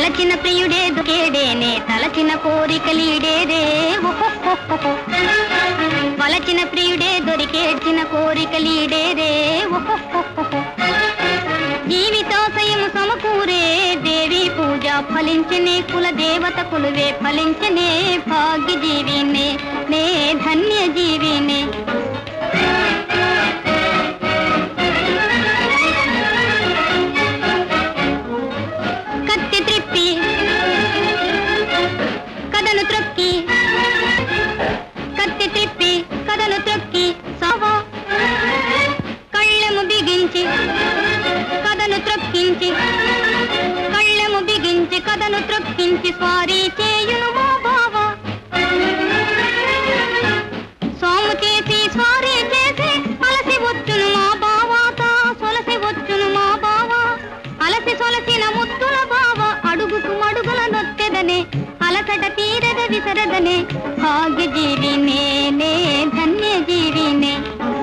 వలచిన ప్రియుడే దుకేడేనే తలచిన కోరికలీడేరే ఓహోహోహో. వలచిన ప్రియుడే దొరికేడ్చిన కోరికలీడేరే ఓహోహోహో. జీవితాశయము సమకూరే దేవి పూజ ఫలించనే కుల దేవత కులువే ఫలించనే భాగ్య జీవినే నే ధన్య జీవినే కత్తి త్రిప్పి కథను త్రొక్కి కత్తి త్రిప్పి కథను త్రొక్కి సావా కళ్ళెము బిగించి కథను త్రొక్కించి కళ్ళెము బిగించి కథను త్రొక్కించి స్వారీ చేయును మా బావ సోము చేసి స్వారీ చేసి అలసి వచ్చును మా బావాత సొలసి వచ్చును మా బావ అలసి సొలసిన ముత్తుల బావ అడుగుకు మడుగుల నొత్తెదనే అలసట తీరద విసరదనే భాగ్య జీవినే నే ధన్య జీవినే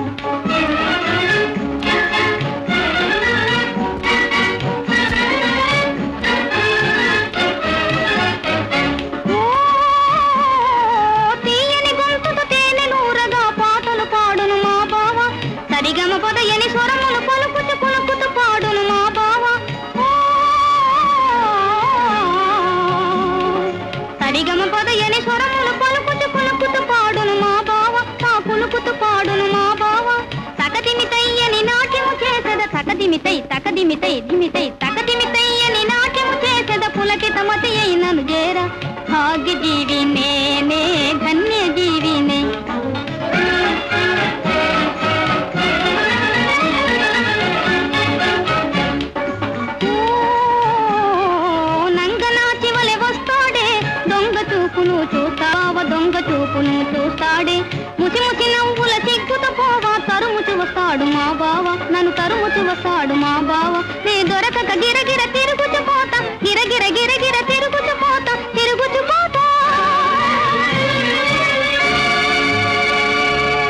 ఓ తీయని గొంతుతో తేనెలూరగా పాటలు పాడును మా బావ సరిగమ పొదయని స్వరములు పలుకుతూ పలుకుతూ పాడును మా బావ ఓ, సరిగమ పొదయని స్వరములు పలుకుతూ పలుకుతూ పాడును మా బావ తా పులుకుతూ పాడును మా బావ తకదిమితయ్యని నాట్యము చేసద తకదిమితై తకదిమితై దిమితై తకదిమితయ్యని నాట్యము చేసద పులకిత మతి అయినను చేర భాగ్య జీవినే నే ధన్య జీవినే ఓ, నంగనాచి వలె వస్తాడే దొంగ చూపును చూస్తావ దొంగ చూపును చూస్తాడే ముసి ముసి నవ్వుల సిగ్గుతో పోవా తరుముచి వస్తాడు మా బావ నన్ను తరుముచి వస్తాడు మా బావ నే దొరకక గిరగిర తిరుగుచు పోతా గిరగిర గిరగిర తిరుగుచు